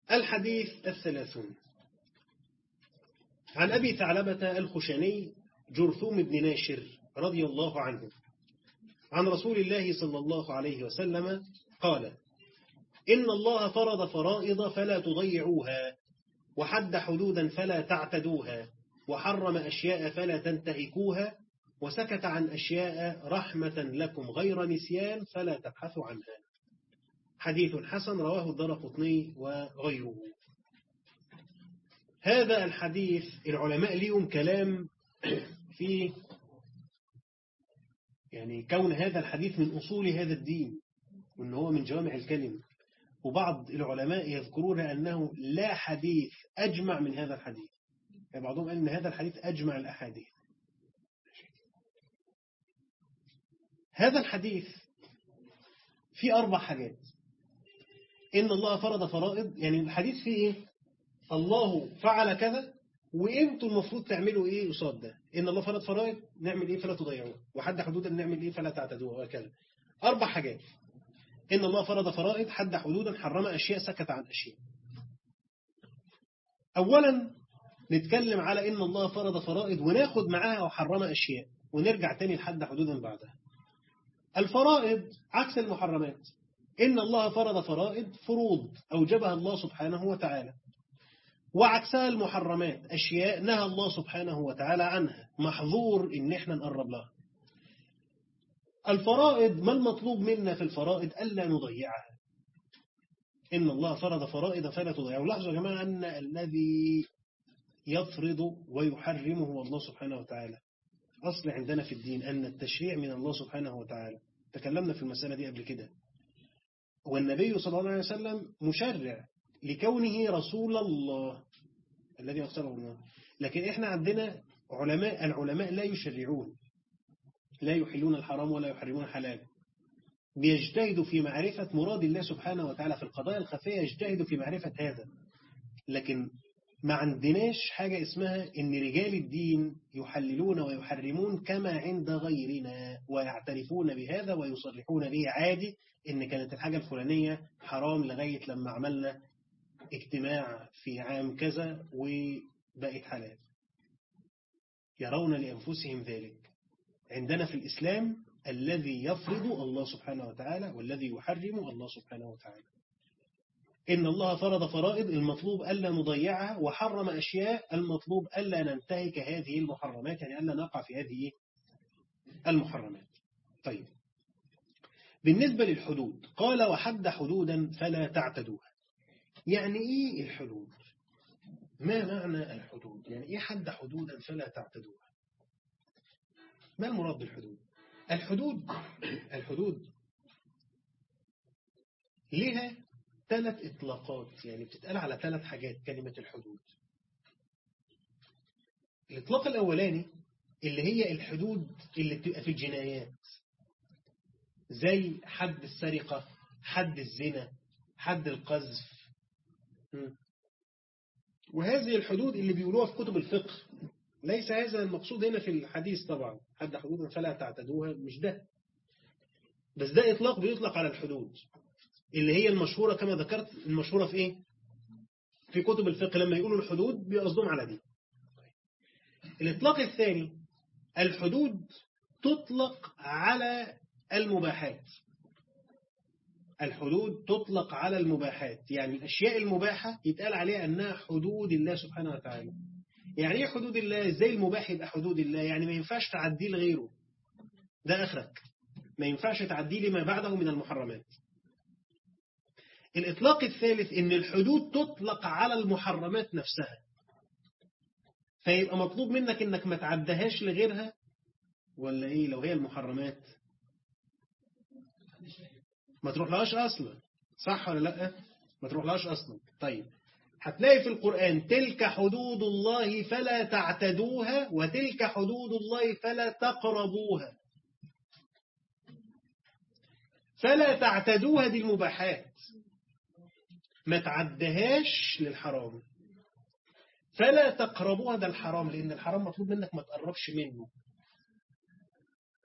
الحديث الثلاثون عن أبي ثعلبة الخشني جرثوم بن ناشر رضي الله عنه عن رسول الله صلى الله عليه وسلم قال إن الله فرض فرائض فلا تضيعوها وحد حدودا فلا تعتدوها وحرم أشياء فلا تنتهكوها وسكت عن أشياء رحمة لكم غير نسيان فلا تبحثوا عنها حديث حسن رواه الدرقطني وغيره هذا الحديث العلماء ليهم كلام في يعني كون هذا الحديث من أصول هذا الدين وأنه هو من جوامع الكلم وبعض العلماء يذكرون أنه لا حديث أجمع من هذا الحديث يعني بعضهم قال أن هذا الحديث أجمع الأحاديث هذا الحديث في أربع حاجات إن الله فرض فرائض يعني الحديث فيه إيه الله فعل كذا وانتوا المفروض تعملوا ايه قصاد ده ان الله فرض فرائض نعمل ايه فلا تضيعوه وحد حدودا نعمل ايه فلا تعتدوها وهكذا اربع حاجات ان الله فرض فرائض حد حدودا حرم اشياء سكت عن اشياء اولا نتكلم على ان الله فرض فرائض وناخد معاها وحرم اشياء ونرجع تاني لحد حدودا بعدها الفرائض عكس المحرمات إن الله فرض فرائض فروض أوجبها الله سبحانه وتعالى وعكسها المحرمات أشياء نهى الله سبحانه وتعالى عنها محظور إن إحنا نقرب لها الفرائض ما المطلوب منا في الفرائض ألا نضيعها إن الله فرض فرائض فلا تضيعوا لاحظوا يا جماعة أن الذي يفرض ويحرمه هو الله سبحانه وتعالى أصل عندنا في الدين أن التشريع من الله سبحانه وتعالى تكلمنا في المسألة دي قبل كده والنبي صلى الله عليه وسلم مشرع لكونه رسول الله الذي أرسله الله لكن إحنا عندنا علماء العلماء لا يشرعون لا يحلون الحرام ولا يحرمون الحلال بيجتهدوا في معرفة مراد الله سبحانه وتعالى في القضايا الخفية يجتهدوا في معرفة هذا لكن ما عندناش حاجة اسمها إن رجال الدين يحللون ويحرمون كما عند غيرنا ويعترفون بهذا ويصرحون به عادي إن كانت الحاجة الفلانية حرام لغاية لما عملنا اجتماع في عام كذا وبقت حلال يرون لأنفسهم ذلك عندنا في الإسلام الذي يفرض الله سبحانه وتعالى والذي يحرم الله سبحانه وتعالى إن الله فرض فرائض المطلوب ألا نضيعها وحرم أشياء المطلوب ألا ننتهك هذه المحرمات يعني ألا نقع في هذه المحرمات طيب بالنسبة للحدود قال وحد حدودا فلا تعتدوها يعني إيه الحدود ما معنى الحدود يعني إيه حد حدودا فلا تعتدوها ما المراد بالحدود الحدود الحدود لها ثلاث إطلاقات يعني بتتقال على ثلاث حاجات كلمة الحدود الإطلاق الأولاني اللي هي الحدود اللي بتبقى في الجنايات زي حد السرقة حد الزنا حد القذف وهذه الحدود اللي بيقولوها في كتب الفقه ليس هذا المقصود هنا في الحديث طبعا حد حدودا فلا تعتدوها مش ده بس ده إطلاق بيطلق على الحدود اللي هي المشهورة كما ذكرت المشهورة في إيه؟ في كتب الفقه لما يقولوا الحدود بيقصدون على دي الإطلاق الثاني الحدود تطلق على المباحات الحدود تطلق على المباحات يعني الأشياء المباحة يتقال عليها أنها حدود الله سبحانه وتعالى يعني ايه حدود الله ازاي المباح يبقى حدود الله يعني ما ينفعش تعديه لغيره ده اخرك ما ينفعش تعديه لما بعده من المحرمات الإطلاق الثالث إن الحدود تطلق على المحرمات نفسها فيبقى مطلوب منك إنك ما تعدهاش لغيرها ولا إيه لو هي المحرمات ما تروح لهاش أصلا صح ولا لأ ما تروح لهاش أصلا طيب هتلاقي في القرآن تلك حدود الله فلا تعتدوها وتلك حدود الله فلا تقربوها فلا تعتدوها دي المباحات ما تعدهاش للحرام فلا تقربوها ده الحرام لأن الحرام مطلوب منك ما تقربش منه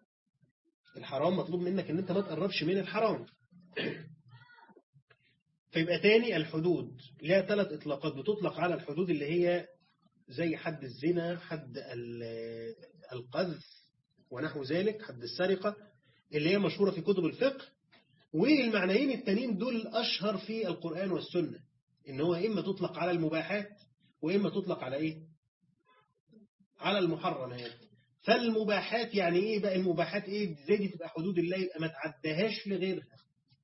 الحرام مطلوب منك ان انت ما تقربش من الحرام فيبقى تاني الحدود لها ثلاث إطلاقات بتطلق على الحدود اللي هي زي حد الزنا حد القذف ونحو ذلك حد السرقة اللي هي مشهورة في كتب الفقه والمعنيين التانيين دول أشهر في القرآن والسنة إن هو إما تطلق على المباحات وإما تطلق على إيه على المحرمات فالمباحات يعني إيه بقى المباحات إيه زي دي تبقى حدود الله يبقى ما تعدهاش لغيرها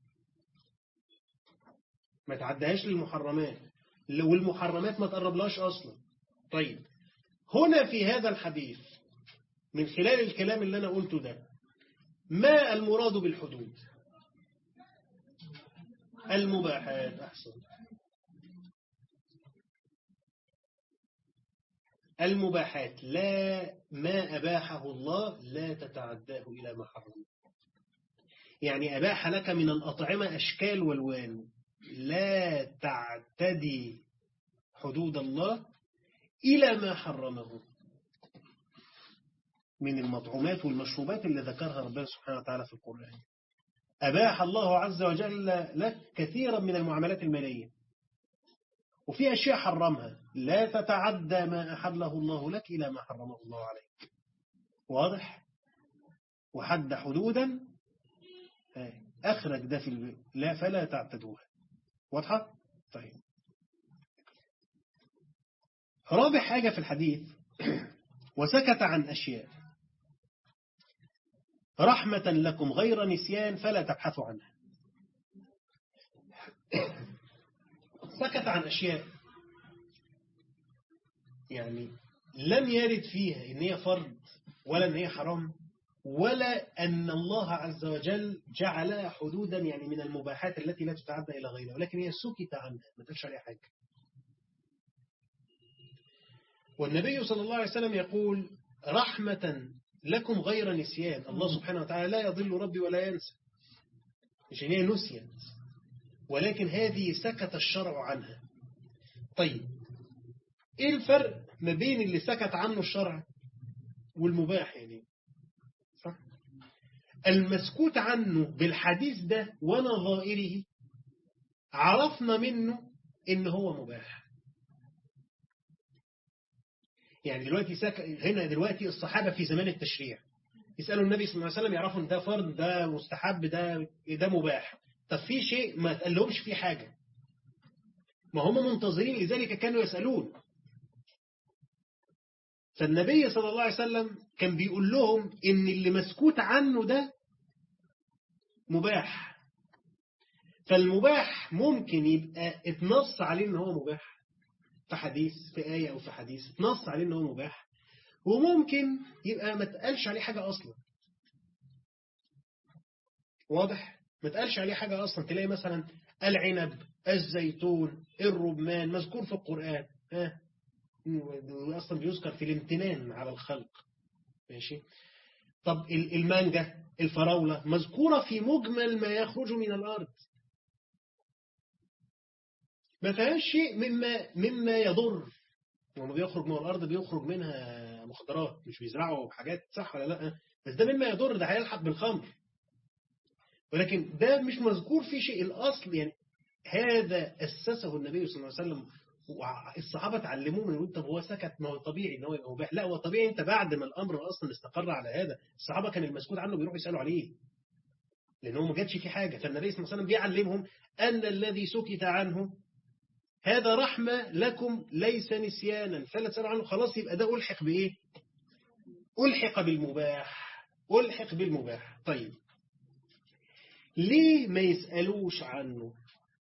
ما تعدهاش للمحرمات والمحرمات ما تقربلاش أصلا طيب هنا في هذا الحديث من خلال الكلام اللي أنا قلته ده ما المراد بالحدود المباحات أحسن المباحات لا ما أباحه الله لا تتعداه إلى ما حرمه يعني أباح لك من الأطعمة أشكال والوان لا تعتدي حدود الله إلى ما حرمه من المطعومات والمشروبات اللي ذكرها ربنا سبحانه وتعالى في القرآن أباح الله عز وجل لك كثيرا من المعاملات المالية وفي أشياء حرمها لا تتعدى ما أحله الله لك إلى ما حرمه الله عليك واضح وحد حدودا أخرج ده في البيت لا فلا تعتدوها واضحة طيب رابع حاجة في الحديث وسكت عن أشياء رحمة لكم غير نسيان فلا تبحثوا عنها سكت عن أشياء يعني لم يرد فيها إن هي فرض ولا إن هي حرام ولا أن الله عز وجل جعلها حدودا يعني من المباحات التي لا تتعدى إلى غيرها ولكن هي سكت عنها ما تلش عليها حاجة والنبي صلى الله عليه وسلم يقول رحمة لكم غير نسيان الله سبحانه وتعالى لا يضل ربي ولا ينسى مش هي نسيت ولكن هذه سكت الشرع عنها طيب ايه الفرق ما بين اللي سكت عنه الشرع والمباح يعني صح المسكوت عنه بالحديث ده ونظائره عرفنا منه ان هو مباح يعني دلوقتي سك... هنا دلوقتي الصحابة في زمان التشريع يسألوا النبي صلى الله عليه وسلم يعرفوا ان ده فرض ده مستحب ده ده مباح طب في شيء ما تقلهمش فيه حاجة ما هم منتظرين لذلك كانوا يسألون فالنبي صلى الله عليه وسلم كان بيقول لهم ان اللي مسكوت عنه ده مباح فالمباح ممكن يبقى اتنص عليه ان هو مباح في حديث في آية أو في حديث اتنص عليه ان هو مباح وممكن يبقى ما تقالش عليه حاجة أصلا واضح ما تقالش عليه حاجة أصلا تلاقي مثلا العنب الزيتون الرمان مذكور في القرآن ها أصلا بيذكر في الامتنان على الخلق ماشي طب المانجا الفراولة مذكورة في مجمل ما يخرج من الأرض ما فيهاش شيء مما مما يضر وما بيخرج من الأرض بيخرج منها مخدرات مش بيزرعوا حاجات صح ولا لا بس ده مما يضر ده هيلحق بالخمر ولكن ده مش مذكور في شيء الأصل يعني هذا أسسه النبي صلى الله عليه وسلم الصحابة تعلموه من طب هو سكت ما هو طبيعي ان هو يبقى مباح لا هو طبيعي انت بعد ما الامر اصلا استقر على هذا الصحابة كان المسكوت عنه بيروحوا يسالوا عليه لان هو ما جاتش فيه حاجة فالنبي صلى الله عليه وسلم بيعلمهم ان الذي سكت عنه هذا رحمة لكم ليس نسيانا فلا تسألوا عنه خلاص يبقى ده ألحق بإيه ألحق بالمباح ألحق بالمباح طيب ليه ما يسألوش عنه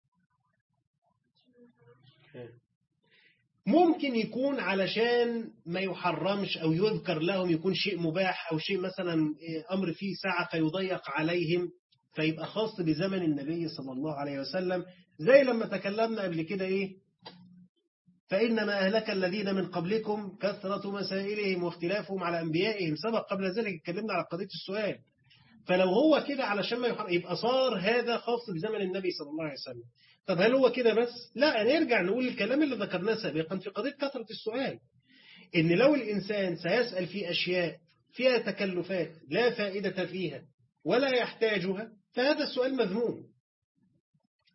ممكن يكون علشان ما يحرمش أو يذكر لهم يكون شيء مباح أو شيء مثلا أمر فيه ساعة فيضيق عليهم فيبقى خاص بزمن النبي صلى الله عليه وسلم زي لما تكلمنا قبل كده إيه فإنما أهلك الذين من قبلكم كثرة مسائلهم واختلافهم على أنبيائهم سبق قبل ذلك اتكلمنا على قضية السؤال فلو هو كده علشان ما يحرم يبقى صار هذا خاص بزمن النبي صلى الله عليه وسلم طب هل هو كده بس لا نرجع نقول الكلام اللي ذكرناه سابقا في قضية كثرة السؤال إن لو الإنسان سيسأل في أشياء فيها تكلفات لا فائدة فيها ولا يحتاجها فهذا السؤال مذموم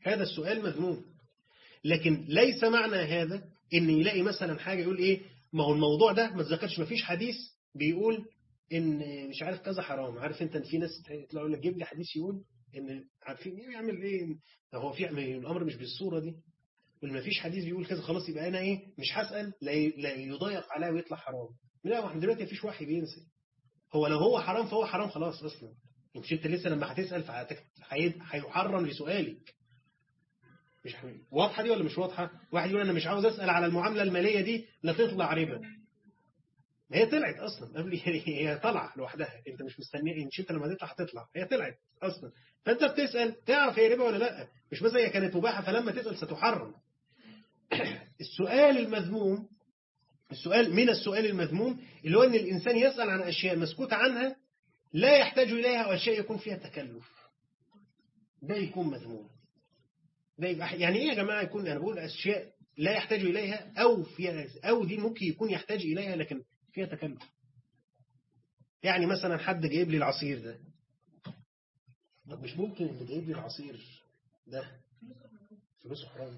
هذا السؤال مذموم لكن ليس معنى هذا ان يلاقي مثلا حاجة يقول ايه ما هو الموضوع ده ما تذكرش ما فيش حديث بيقول ان مش عارف كذا حرام عارف انت ان في ناس تلاقوا لك جيب لي حديث يقول ان عارفين ايه يعمل ايه هو في الامر مش بالصورة دي واللي ما فيش حديث بيقول كذا خلاص يبقى انا ايه مش هسأل لا يضيق عليا ويطلع حرام لا احنا دلوقتي مفيش وحي بينزل هو لو هو حرام فهو حرام خلاص اصلا مش انت لسه لما هتسأل هيحرم لسؤالك مش واضحة دي ولا مش واضحة واحد يقول أنا مش عاوز أسأل على المعاملة المالية دي لا تطلع ربا هي طلعت أصلا قبل هي طلع لوحدها أنت مش مستني مش أنت لما تطلع هتطلع هي طلعت أصلا فأنت بتسأل تعرف هي ربا ولا لا مش بس هي كانت مباحة فلما تسأل ستحرم السؤال المذموم السؤال من السؤال المذموم اللي هو أن الإنسان يسأل عن أشياء مسكوت عنها لا يحتاج إليها وأشياء يكون فيها تكلف ده يكون مذموم ده يبقى يعني ايه يا جماعه يكون انا بقول اشياء لا يحتاج اليها او فيها او دي ممكن يكون يحتاج اليها لكن فيها تكلف يعني مثلا حد جايب لي العصير ده طب مش ممكن اللي جايب لي العصير ده فلوسه حرام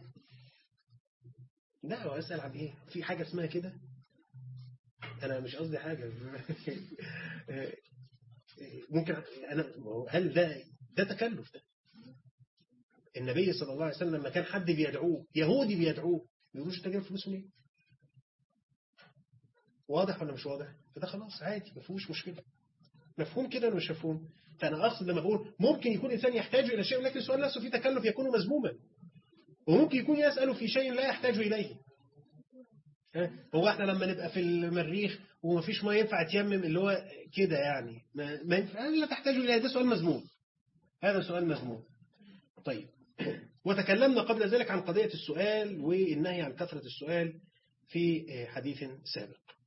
لا هو اسال عن ايه في حاجه اسمها كده انا مش قصدي حاجه ممكن انا هل ده ده تكلف ده النبي صلى الله عليه وسلم لما كان حد بيدعوه يهودي بيدعوه ما يقولوش انت جايب فلوس منين واضح ولا مش واضح فده خلاص عادي ما فيهوش مشكله مفهوم كده ولا مش مفهوم فانا اقصد لما بقول ممكن يكون انسان يحتاج الى شيء ولكن السؤال نفسه فيه تكلف يكون مذموما وممكن يكون يسأل في شيء لا يحتاج اليه هو احنا لما نبقى في المريخ ومفيش ما ينفع تيمم اللي هو كده يعني ما, ما ينفع لا تحتاج اليه ده سؤال مذموم هذا سؤال مذموم طيب وتكلمنا قبل ذلك عن قضية السؤال والنهي عن كثرة السؤال في حديث سابق